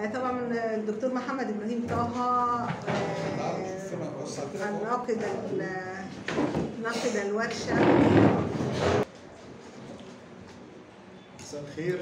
آه، طبعا الدكتور محمد ابراهيم طه آه، الناقد ال- ناقد الورشه مساء الخير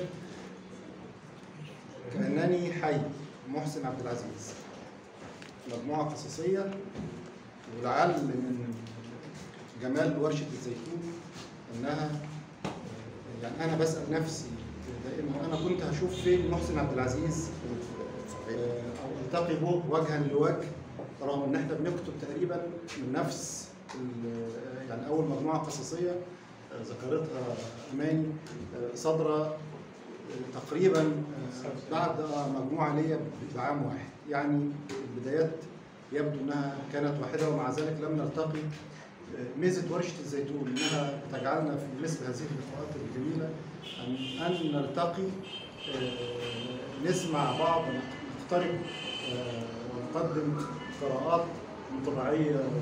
كأنني حي محسن عبد العزيز مجموعة قصصية ولعل من جمال ورشة الزيتون إنها يعني أنا بسأل نفسي دائما أنا كنت هشوف فين محسن عبد العزيز آه، أو ألتقي به وجها لوجه رغم إن إحنا بنكتب تقريبا من نفس ال- يعني أول مجموعة قصصية آه، ذكرتها أماني آه، صادرة آه، تقريبا آه، بعد آه، مجموعة ليا بعام واحد يعني البدايات يبدو انها كانت واحده ومع ذلك لم نلتقي آه، ميزه ورشه الزيتون انها تجعلنا في مثل هذه اللقاءات الجميله ان ان نلتقي آه، نسمع بعض نقترب آه، ونقدم قراءات انطباعيه آه،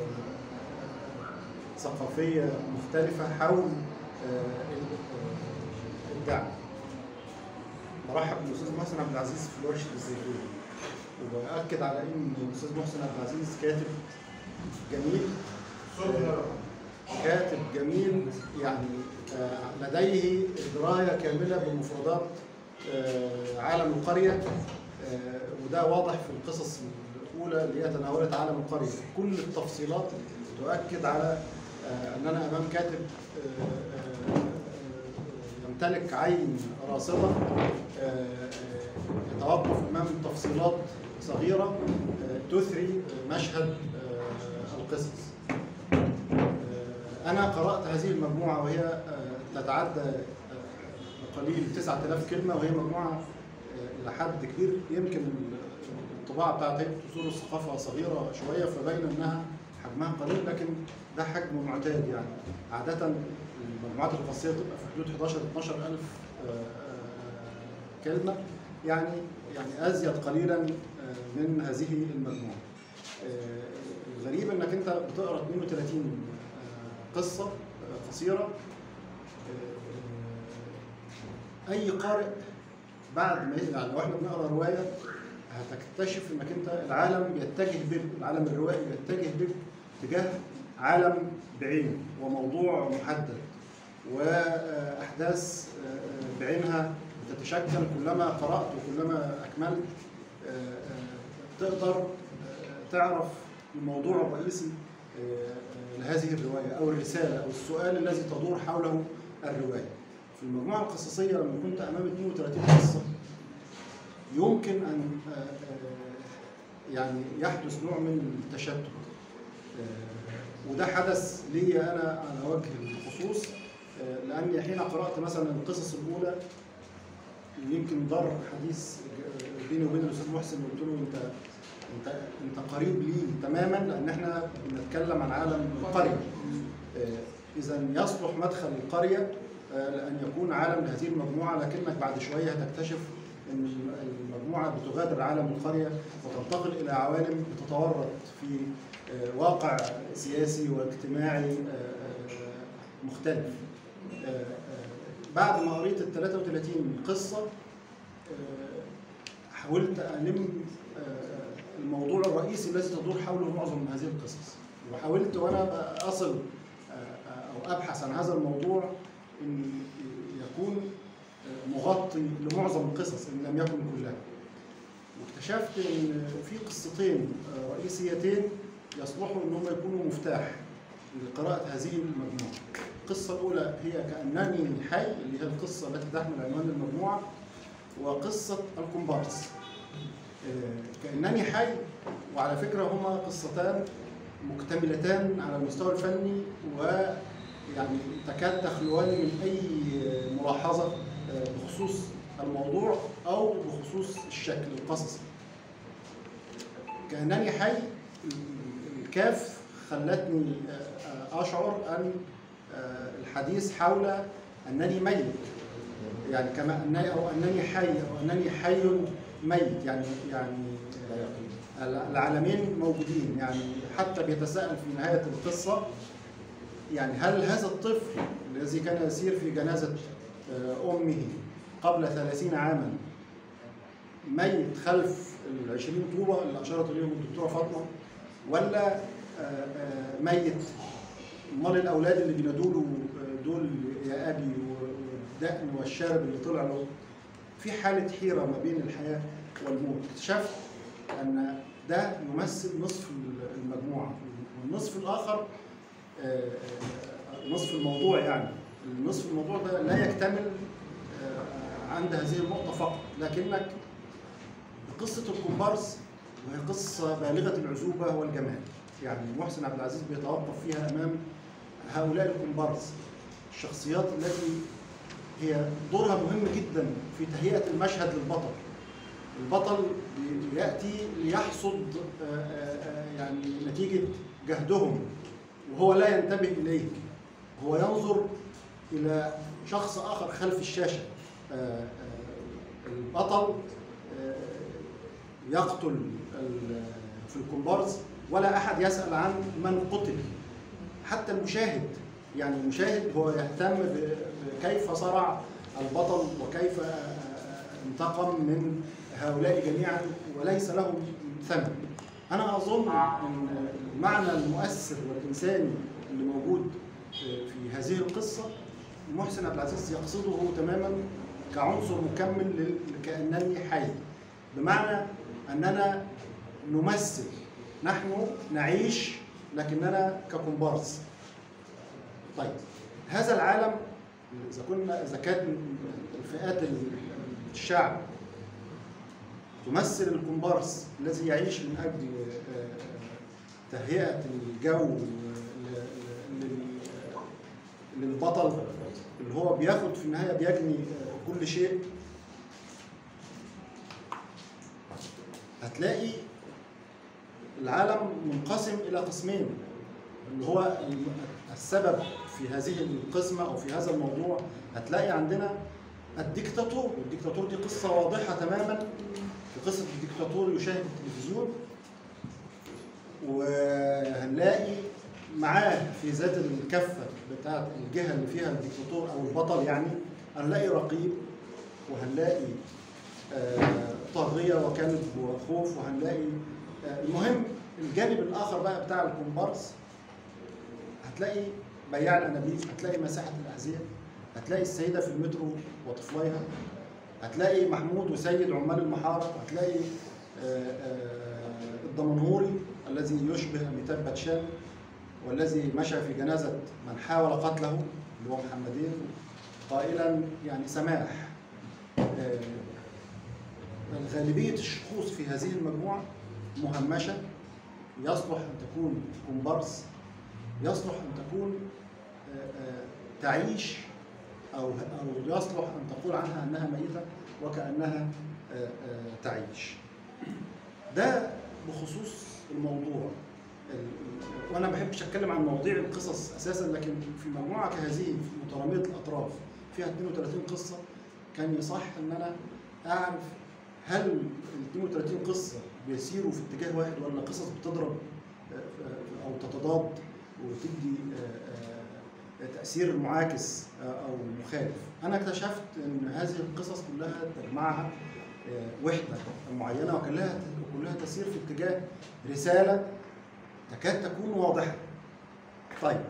ثقافيه مختلفه حول آه، آه، الدعم برحب بالاستاذ محسن عبد العزيز في ورشه الزيتون وباكد على ان الاستاذ محسن عبد العزيز كاتب جميل كاتب جميل يعني آه، لديه درايه كامله بمفردات آه، عالم القريه آه، وده واضح في القصص الاولى اللي هي تناولت عالم القريه كل التفصيلات تؤكد على آه، اننا امام كاتب آه، آه، آه، يمتلك عين راصده آه، آه، يتوقف امام تفصيلات صغيره آه، تثري مشهد آه، القصص. آه، انا قرات هذه المجموعه وهي آه، تتعدى آه، قليل 9000 كلمه وهي مجموعه آه، الى حد كبير يمكن الطباعه بتاعت هيئه اصول الثقافه صغيره شويه فباين انها حجمها قليل لكن ده حجم معتاد يعني عاده المجموعات القصيه تبقى في حدود 11 12000 آه، آه، كلمه يعني يعني ازيد قليلا آه، من هذه المجموعه. آه، الغريب انك انت بتقرا 32 آه، قصه آه، قصيره آه، اي قارئ بعد ما يعني لو احنا بنقرا روايه هتكتشف انك انت العالم بيتجه بك العالم الروائي بيتجه بك تجاه عالم بعينه وموضوع محدد واحداث آه، بعينها بتتشكل كلما قرات وكلما اكملت آه، آه، تقدر آه، تعرف الموضوع الرئيسي آه، آه، لهذه الروايه او الرساله او السؤال الذي تدور حوله الروايه. في المجموعه القصصيه لما كنت امام 32 قصه يمكن ان آه، آه، يعني يحدث نوع من التشتت آه، وده حدث لي انا على وجه الخصوص آه، لاني حين قرات مثلا القصص الاولى يمكن دار حديث بيني وبين الاستاذ محسن قلت له انت انت انت قريب لي تماما لان احنا بنتكلم عن عالم القريه اذا يصلح مدخل القريه آه، لان يكون عالم لهذه المجموعه لكنك بعد شويه هتكتشف ان المجموعه بتغادر عالم القريه وتنتقل الى عوالم بتتورط في آه، واقع سياسي واجتماعي آه، آه، مختلف آه، آه، بعد ما قريت ال 33 قصه آه، حاولت الم آه، الموضوع الرئيسي الذي تدور حوله معظم هذه القصص وحاولت وانا اصل آه، او ابحث عن هذا الموضوع ان يكون آه، مغطي لمعظم القصص ان لم يكن كلها واكتشفت ان في قصتين آه، رئيسيتين يصلحوا ان هم يكونوا مفتاح لقراءة هذه المجموعة. القصة الأولى هي كأنني حي اللي هي القصة التي تحمل عنوان المجموعة وقصة الكومبارس. آه، كأنني حي وعلى فكرة هما قصتان مكتملتان على المستوى الفني ويعني تكاد تخلوان من أي ملاحظة آه، بخصوص الموضوع أو بخصوص الشكل القصصي. كأنني حي الكاف خلتني آه، اشعر ان آه، الحديث حول انني ميت يعني كما انني او انني حي او انني حي ميت يعني يعني آه، العالمين موجودين يعني حتى بيتساءل في نهايه القصه يعني هل هذا الطفل الذي كان يسير في جنازه آه، امه قبل ثلاثين عاما ميت خلف ال 20 طوبه اللي اشارت اليهم الدكتوره فاطمه ولا آه، آه، ميت امال الاولاد اللي بينادوا له آه، دول يا ابي والدقن والشارب اللي طلع له في حاله حيره ما بين الحياه والموت اكتشفت ان ده يمثل نصف المجموعه والنصف الاخر آه، آه، نصف الموضوع يعني النصف الموضوع ده لا يكتمل آه، عند هذه النقطه فقط لكنك قصه الكومبارس وهي قصه بالغه العذوبه والجمال يعني محسن عبد العزيز بيتوقف فيها امام هؤلاء الكومبارس الشخصيات التي هي دورها مهم جدا في تهيئه المشهد للبطل البطل ياتي ليحصد آه، آه، آه، يعني نتيجه جهدهم وهو لا ينتبه اليه هو ينظر الى شخص اخر خلف الشاشه آه، آه، البطل آه، يقتل ال- في الكومبارس ولا احد يسال عن من قتل حتى المشاهد يعني المشاهد هو يهتم ب- بكيف صرع البطل وكيف انتقم من هؤلاء جميعا وليس لهم ثمن انا اظن ان المعنى المؤثر والانساني اللي موجود في هذه القصه محسن عبد العزيز يقصده تماما كعنصر مكمل لل- لكانني حي بمعنى اننا نمثل نحن نعيش لكننا ككومبارس طيب هذا العالم اذا كنا اذا كانت الفئات الشعب تمثل الكومبارس الذي يعيش من اجل آه، تهيئه الجو ل- لل- للبطل اللي هو بياخد في النهايه بيجني آه، كل شيء هتلاقي العالم منقسم الى قسمين اللي هو السبب في هذه القسمه او في هذا الموضوع هتلاقي عندنا الديكتاتور والديكتاتور دي قصه واضحه تماما في قصه الديكتاتور يشاهد التلفزيون وهنلاقي معاه في ذات الكفه بتاعت الجهه اللي فيها الديكتاتور او البطل يعني هنلاقي رقيب وهنلاقي آه، طاغيه وكلب وخوف وهنلاقي آه، المهم الجانب الاخر بقى بتاع الكومبارس هتلاقي بياع الانابيب هتلاقي مساحه الاحذيه هتلاقي السيده في المترو وطفليها هتلاقي محمود وسيد عمال المحاره هتلاقي آه، آه، الدمنهوري الذي يشبه اميتاب باتشان والذي مشى في جنازه من حاول قتله اللي هو محمدين قائلا يعني سماح آه، غالبيه الشخوص في هذه المجموعه مهمشه يصلح ان تكون كومبارس يصلح ان تكون آه، آه، تعيش او او يصلح ان تقول عنها انها ميته وكانها آه، آه، تعيش. ده بخصوص الموضوع ال- وانا ما بحبش اتكلم عن مواضيع القصص اساسا لكن في مجموعه كهذه في متراميه الاطراف فيها 32 قصه كان يصح ان انا اعرف هل ال 32 قصه بيسيروا في اتجاه واحد ولا قصص بتضرب آه، آه، او تتضاد وتدي آه، آه، تاثير معاكس آه، او مخالف انا اكتشفت ان هذه القصص كلها تجمعها آه، وحده معينه وكلها كلها تسير في اتجاه رساله تكاد تكون واضحه طيب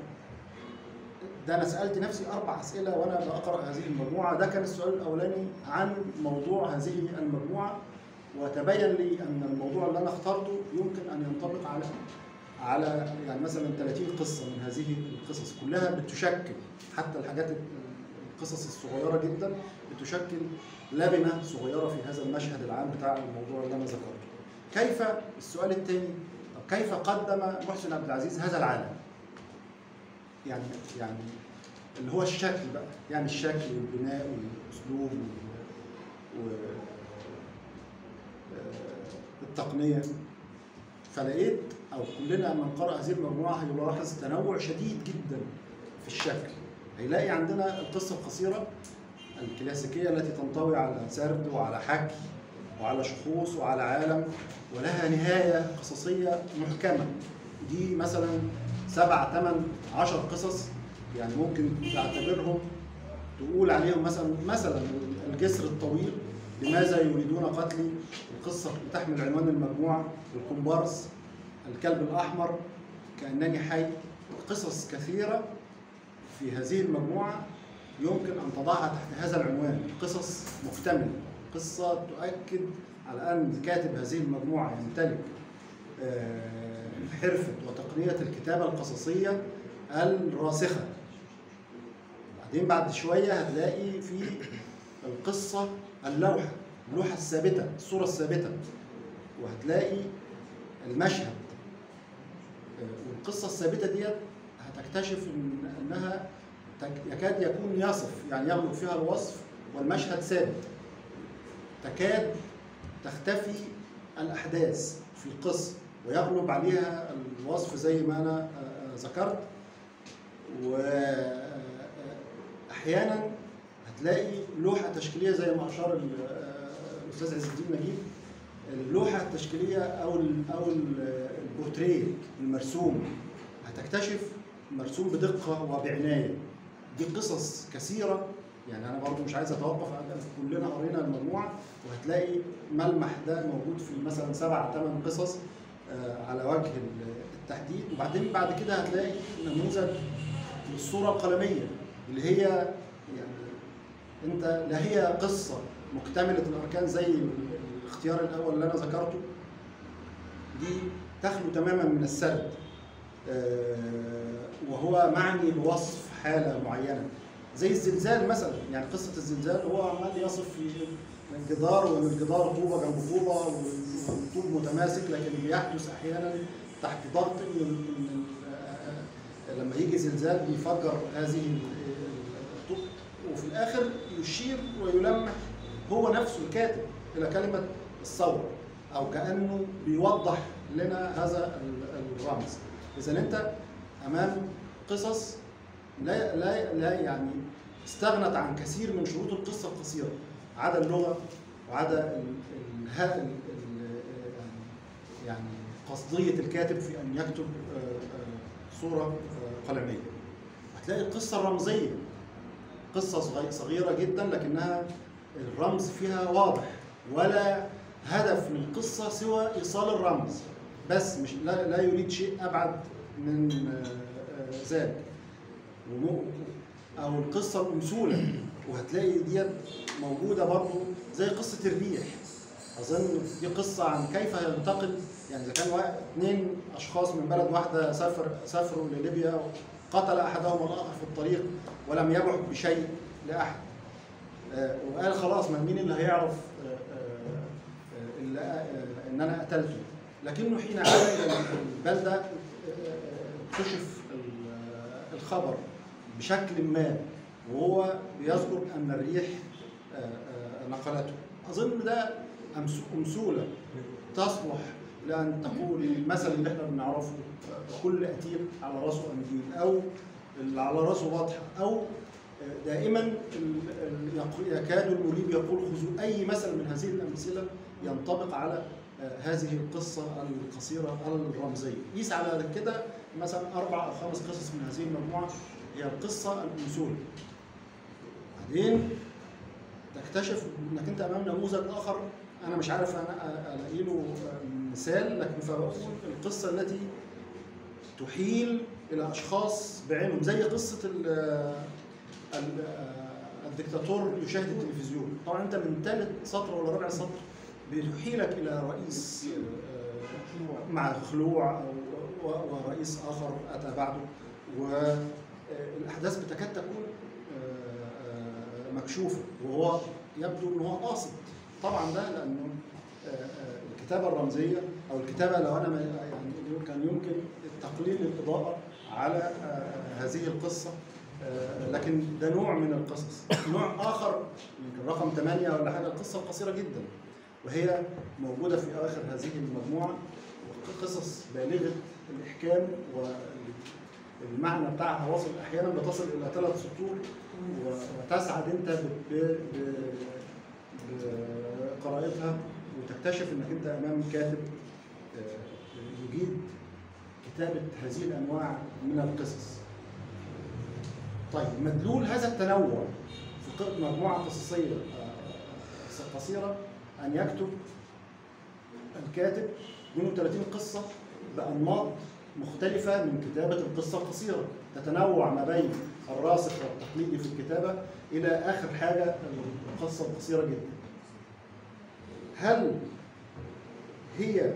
ده انا سالت نفسي اربع اسئله وانا بقرا هذه المجموعه ده كان السؤال الاولاني عن موضوع هذه المجموعه وتبين لي ان الموضوع اللي انا اخترته يمكن ان ينطبق على على يعني مثلا 30 قصه من هذه القصص كلها بتشكل حتى الحاجات القصص الصغيره جدا بتشكل لبنه صغيره في هذا المشهد العام بتاع الموضوع اللي انا ذكرته. كيف السؤال الثاني طب كيف قدم محسن عبد العزيز هذا العالم؟ يعني يعني اللي هو الشكل بقى يعني الشكل والبناء والاسلوب و... و... آه، التقنيه فلقيت او كلنا من قرأ هذه المجموعه هيلاحظ تنوع شديد جدا في الشكل هيلاقي عندنا القصه القصيره الكلاسيكيه التي تنطوي على سرد وعلى حكي وعلى شخوص وعلى عالم ولها نهايه قصصيه محكمه دي مثلا سبع ثمان عشر قصص يعني ممكن تعتبرهم تقول عليهم مثلا مثلا الجسر الطويل لماذا يريدون قتلي القصة بتحمل عنوان المجموعة الكومبارس الكلب الأحمر كأنني حي قصص كثيرة في هذه المجموعة يمكن أن تضعها تحت هذا العنوان قصص مكتملة قصة تؤكد على أن كاتب هذه المجموعة يمتلك آه، حرفة وتقنية الكتابة القصصية الراسخة بعدين بعد شوية هتلاقي في القصة اللوحة اللوحة الثابتة الصورة الثابتة وهتلاقي المشهد آه، والقصة الثابتة ديت هتكتشف إن انها تك- يكاد يكون يصف يعني يغلب فيها الوصف والمشهد ثابت تكاد تختفي الاحداث في القصه ويغلب عليها الوصف زي ما انا آه، آه، ذكرت واحيانا هتلاقي لوحه تشكيليه زي ما اشار ال- آه، الاستاذ عز الدين نجيب اللوحه التشكيليه او ال او ال- البورتريه المرسوم هتكتشف مرسوم بدقه وبعنايه دي قصص كثيره يعني انا برضو مش عايز اتوقف على كلنا قرينا المجموعه وهتلاقي ملمح ده موجود في مثلا سبع ثمان قصص آه، على وجه ال- التحديد وبعدين بعد كده هتلاقي نموذج للصوره القلميه اللي هي يعني انت لا هي قصه مكتمله الاركان زي ال- الاختيار الاول اللي انا ذكرته دي تخلو تماما من السرد آه، وهو معني بوصف حاله معينه زي الزلزال مثلا يعني قصه الزلزال هو عمال يصف في الجدار وان الجدار طوبه جنب طوبه والطوب متماسك لكن بيحدث احيانا تحت ضغط ان ال- إن ال- آه، لما يجي زلزال بيفجر هذه ال- الطوب وفي الاخر يشير ويلمح هو نفسه الكاتب الى كلمه الثوره او كانه بيوضح لنا هذا ال- الرمز اذا انت امام قصص لا لا لا يعني استغنت عن كثير من شروط القصه القصيره عدا اللغه وعدا ال- الها- ال- ال- يعني قصديه الكاتب في ان يكتب آه، آه، صوره آه، قلميه هتلاقي القصه الرمزيه قصه صغي- صغيره جدا لكنها الرمز فيها واضح ولا هدف من القصه سوى ايصال الرمز بس مش لا, لا يريد شيء ابعد من آه، آه، ذلك ومو- او القصه الامثوله وهتلاقي ديت موجوده برضو زي قصه الريح اظن دي قصه عن كيف ينتقل يعني اذا كان واحد اثنين اشخاص من بلد واحده سافر سافروا لليبيا قتل احدهما الاخر في الطريق ولم يبعد بشيء لاحد آه، وقال خلاص ما مين اللي هيعرف آه، آه، آه، اللي آه، ان انا قتلته لكنه حين عاد الى البلده آه، آه، كشف ال- الخبر بشكل ما وهو بيذكر ان الريح آه، آه، نقلته اظن ده أمس- امثوله تصلح لان تقول المثل اللي احنا بنعرفه آه، كل قتيل على راسه قنديل او اللي على راسه واضحه او آه، دائما ال- ال- يق- يكاد المريب يقول خذوا اي مثل من هذه الامثله ينطبق على آه، هذه القصه القصيره الرمزيه قيس على كده مثلا اربع او خمس قصص من هذه المجموعه هي القصه الامثول بعدين تكتشف انك انت امام نموذج اخر انا مش عارف انا أ- الاقي له مثال لكن فبقول القصه التي تحيل الى اشخاص بعينهم زي قصه ال ال الدكتاتور يشاهد التلفزيون طبعا انت من ثالث سطر ولا رابع سطر بتحيلك الى رئيس آه، مع خلوع أو- و- ورئيس اخر اتى بعده والاحداث بتكاد تكون آه، آه، مكشوفه وهو يبدو ان هو قاصد طبعا ده لانه آه، آه، الكتابه الرمزيه او الكتابه لو انا ما- يعني كان يمكن تقليل الاضاءه على آه، هذه القصه آه، لكن ده نوع من القصص نوع اخر يمكن رقم 8 ولا حاجه القصه القصيره جدا وهي موجوده في اواخر هذه المجموعه قصص بالغه الاحكام والمعنى بتاعها واصل احيانا بتصل الى ثلاث سطور وتسعد انت ب- ب- ب- بقراءتها وتكتشف انك انت امام كاتب آه، يجيد كتابه هذه الانواع من القصص. طيب مدلول هذا التنوع في ق- مجموعه قصصيه آه، القصه القصيره ان يكتب الكاتب 32 قصه بانماط مختلفه من كتابه القصه القصيره تتنوع ما بين الراسخ والتقليدي في الكتابه الى اخر حاجه القصه القصيره جدا. هل هي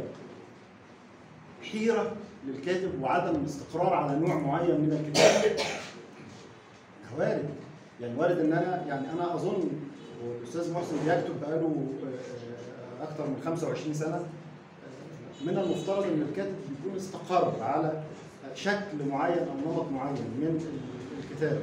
حيره للكاتب وعدم استقرار على نوع معين من الكتاب؟ وارد يعني وارد ان انا يعني انا اظن والاستاذ محسن بيكتب بقاله آه، اكثر من 25 سنه آه، من المفترض ان الكاتب بيكون استقر على شكل معين او نمط معين من الكتاب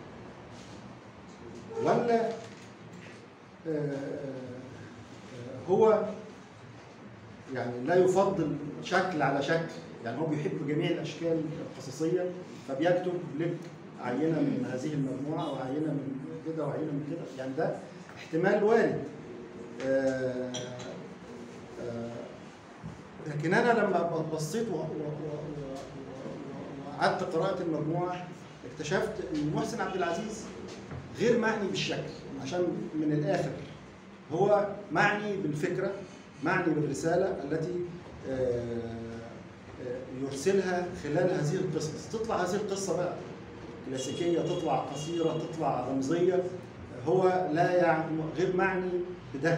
ولا آه، آه، هو يعني لا يفضل شكل على شكل يعني هو بيحب جميع الاشكال القصصيه فبيكتب لك عينه من هذه المجموعه وعينه من كده وعينه من كده يعني ده احتمال وارد آه، آه، لكن انا لما بصيت و- و- و- و- وقعدت قراءه المجموعه اكتشفت ان محسن عبد العزيز غير معني بالشكل عشان من الاخر هو معني بالفكره معني بالرساله التي آه، آه، يرسلها خلال هذه القصص تطلع هذه القصه بقى كلاسيكيه تطلع قصيره تطلع رمزيه هو لا يعني غير معني بده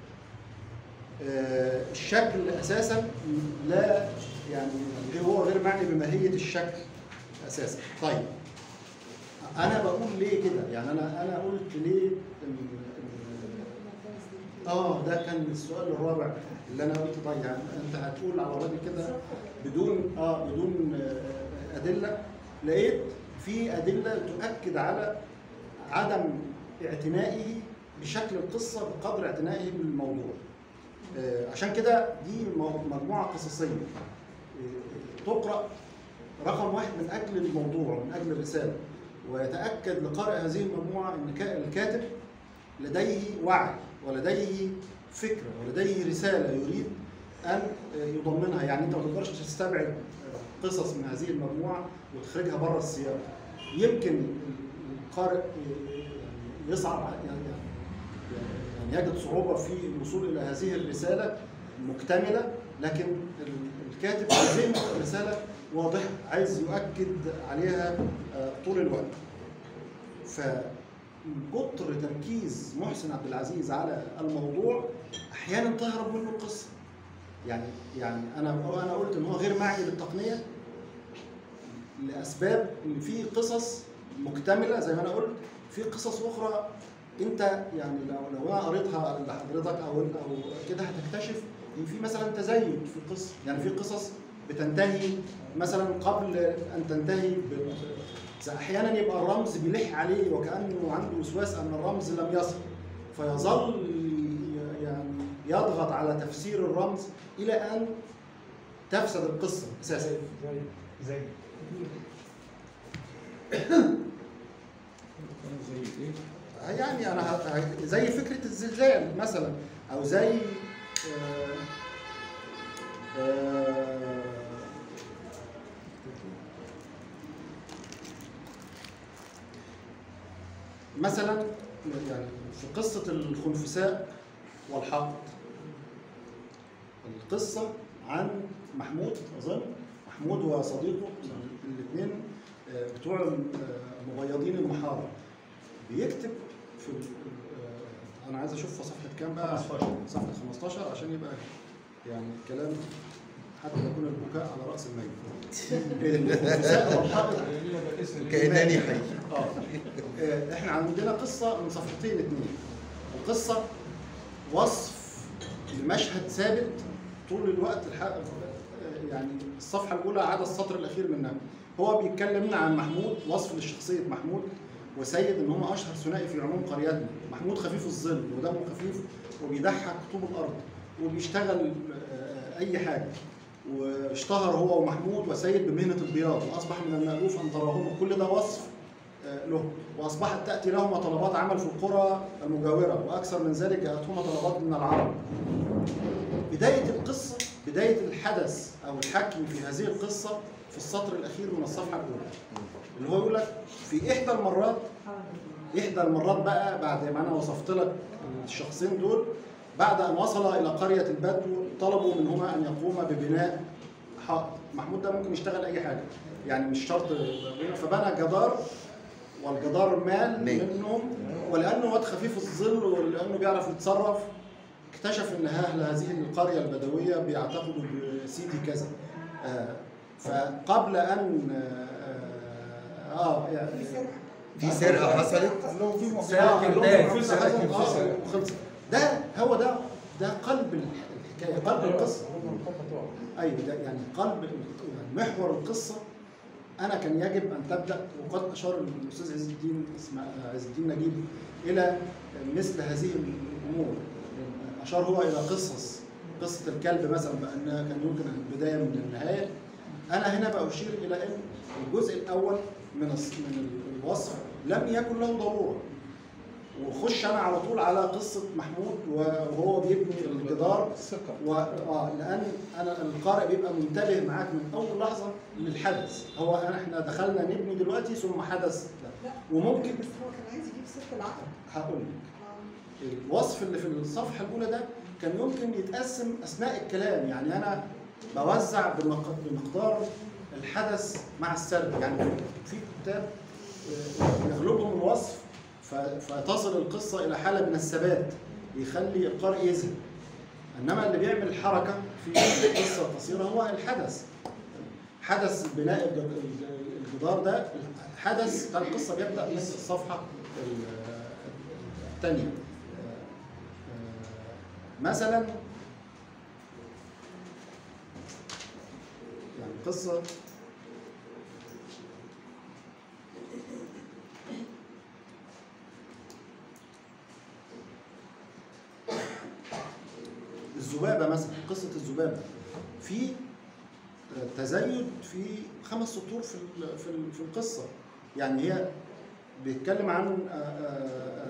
آه، الشكل اساسا لا يعني غير هو غير معني بماهيه الشكل اساسا طيب انا بقول ليه كده يعني انا انا قلت ليه ال- ال- اه ده كان السؤال الرابع اللي انا قلت طيب يعني انت هتقول على الراجل كده بدون اه بدون آه، ادله لقيت في ادله تؤكد على عدم اعتنائه بشكل القصه بقدر اعتنائه بالموضوع. آه، عشان كده دي مو- مجموعه قصصيه آه، تقرا رقم واحد من اجل الموضوع ومن اجل الرساله ويتاكد لقارئ هذه المجموعه ان كا- الكاتب لديه وعي ولديه فكره ولديه رساله يريد ان يضمنها يعني انت ما تقدرش تستبعد قصص من هذه المجموعه وتخرجها بره السياق يمكن القارئ يصعب يعني يعني يجد صعوبه في الوصول الى هذه الرساله مكتمله لكن الكاتب في ذهنه الرساله واضحه عايز يؤكد عليها آه، طول الوقت فمن كتر تركيز محسن عبد العزيز على الموضوع احيانا تهرب منه القصه يعني يعني انا انا قلت ان هو غير معني بالتقنيه لاسباب ان في قصص مكتمله زي ما انا قلت في قصص اخرى انت يعني لو لو انا قريتها لحضرتك او او كده هتكتشف ان في مثلا تزايد في القصه يعني في قصص بتنتهي مثلا قبل ان تنتهي ب- احيانا يبقى الرمز بيلح عليه وكانه عنده وسواس ان الرمز لم يصل فيظل ي- يعني يضغط على تفسير الرمز الى ان تفسد القصه اساسا زي زي زي ايه؟ يعني انا ه- ه- زي فكره الزلزال مثلا او زي آه، آه، مثلا يعني في قصه الخنفساء والحق القصه عن محمود اظن محمود وصديقه الاثنين بتوع المبيضين المحارة بيكتب في ال- آه، انا عايز اشوف في صفحه كام بقى 15. صفحه 15 عشان يبقى يعني الكلام حتى يكون البكاء على راس الميت الخنفساء والحق كأنني حي اه آه، احنا عندنا قصه من صفحتين اتنين القصه وصف لمشهد ثابت طول الوقت الح... آه، يعني الصفحه الاولى عدا السطر الاخير منها هو بيتكلم لنا عن محمود وصف لشخصيه محمود وسيد ان هم اشهر ثنائي في عموم قريتنا محمود خفيف الظل ودمه خفيف وبيضحك طوب الارض وبيشتغل آه، اي حاجه واشتهر هو ومحمود وسيد بمهنه البياض واصبح من المالوف ان تراهما كل ده وصف آه، له واصبحت تاتي لهما طلبات عمل في القرى المجاوره واكثر من ذلك جاءتهما طلبات من العرب. بدايه القصه بدايه الحدث او الحكي في هذه القصه في السطر الاخير من الصفحه الاولى اللي هو يقول لك في احدى المرات احدى المرات بقى بعد ما انا وصفت لك الشخصين دول بعد ان وصل الى قريه البدو طلبوا منهما ان يقوما ببناء حائط محمود ده ممكن يشتغل اي حاجه يعني مش شرط فبنى جدار والجدار مال مال. منهم ولانه واد خفيف الظل ولانه بيعرف يتصرف اكتشف ان اهل هذه القريه البدويه بيعتقدوا بسيدي كذا آه فقبل ان اه, آه يعني في سرقه حصلت آه، كان لهم ده، خمسة في سرقة، حصل، كان في آه، سرقة. وخلص. ده هو ده ده قلب الحكايه قلب القصه ايوه ده يعني قلب يعني محور القصه انا كان يجب ان تبدا وقد اشار الاستاذ عز الدين اسمع- عز الدين نجيب الى مثل هذه الامور اشار هو الى قصص قصه الكلب مثلا بانها كان يمكن البدايه من النهايه انا هنا باشير الى ان الجزء الاول من الص- من الوصف لم يكن له ضروره وخش انا على طول على قصه محمود وهو بيبني الجدار الثقة و... اه لان انا القارئ بيبقى منتبه معاك من اول لحظه للحدث هو احنا دخلنا نبني دلوقتي ثم حدث ده وممكن بس هو كان عايز يجيب سيره العقل هقول لك الوصف اللي في الصفحه الاولى ده كان يمكن يتقسم اثناء الكلام يعني انا بوزع بمق- بمقدار الحدث مع السرد يعني في كتاب آه، يغلبهم الوصف ف- فتصل القصه الى حاله من الثبات يخلي القارئ يزهق انما اللي بيعمل حركه في القصه القصيره هو الحدث حدث بناء الج- الجدار ده حدث بتاع القصه بيبدا من الصفحه الثانيه مثلا يعني قصه الذبابه مثلا قصه الذبابه في تزايد في خمس سطور في ال- في ال- في القصه يعني هي بيتكلم عن آه، آه،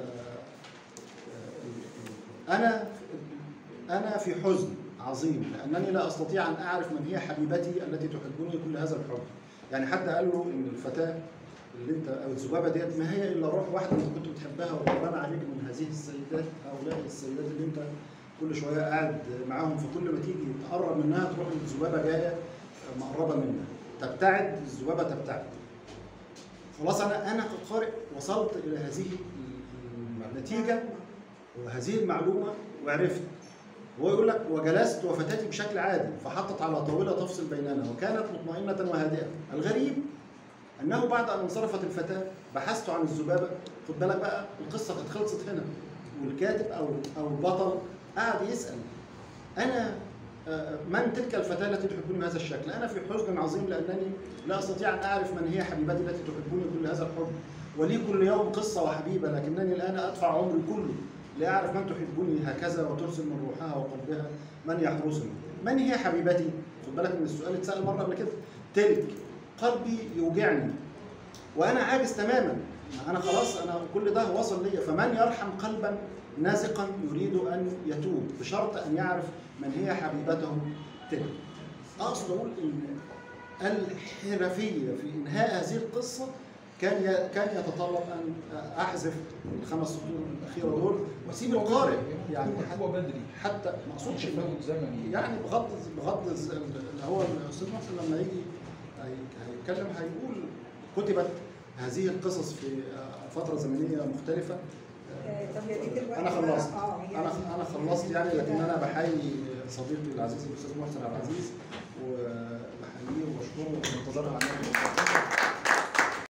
آه، انا انا في حزن عظيم لانني لا استطيع ان اعرف من هي حبيبتي التي تحبني كل هذا الحب يعني حتى قال له ان الفتاه اللي انت او الذبابه ديت ما هي الا روح واحده انت كنت بتحبها وغضبان عليك من هذه السيدات هؤلاء السيدات اللي انت كل شويه قاعد معاهم فكل ما تيجي تقرب منها تروح الذبابه جايه مقربه منها تبتعد الذبابه تبتعد خلاص انا انا كقارئ وصلت الى هذه النتيجه وهذه المعلومه وعرفت هو يقول لك وجلست وفتاتي بشكل عادي فحطت على طاوله تفصل بيننا وكانت مطمئنه وهادئه الغريب انه بعد ان انصرفت الفتاه بحثت عن الذبابه خد بالك بقى القصه كانت خلصت هنا والكاتب او او البطل قعد يسال انا آه، من تلك الفتاه التي تحبني بهذا الشكل؟ انا في حزن عظيم لانني لا استطيع ان اعرف من هي حبيبتي التي تحبني كل هذا الحب ولي كل يوم قصه وحبيبه لكنني الان ادفع عمري كله لاعرف من تحبني هكذا وترسل من روحها وقلبها من يحرسني. من هي حبيبتي؟ خد بالك من السؤال اتسال مره قبل كده. تلك قلبي يوجعني وانا عاجز تماما انا خلاص انا كل ده وصل ليا فمن يرحم قلبا نازقا يريد ان يتوب بشرط ان يعرف من هي حبيبته تلك اقصد اقول ان الحرفيه في انهاء هذه القصه كان ي- كان يتطلب ان احذف الخمس سطور الاخيره دول واسيب القارئ يعني هو بدري حتى ما اقصدش إنه- تفاوت زمني يعني بغض بغض الز- اللي هو الاستاذ محسن لما يجي هي- هيتكلم هيقول كتبت هذه القصص في آه، فتره زمنيه مختلفه آه، طب يا ريت دلوقتي انا بقى- خلصت اه يعني انا انا خلصت يعني لكن انا بحيي صديقي العزيز الاستاذ محسن عبد العزيز وبحييه وبشكره ومنتظرها عن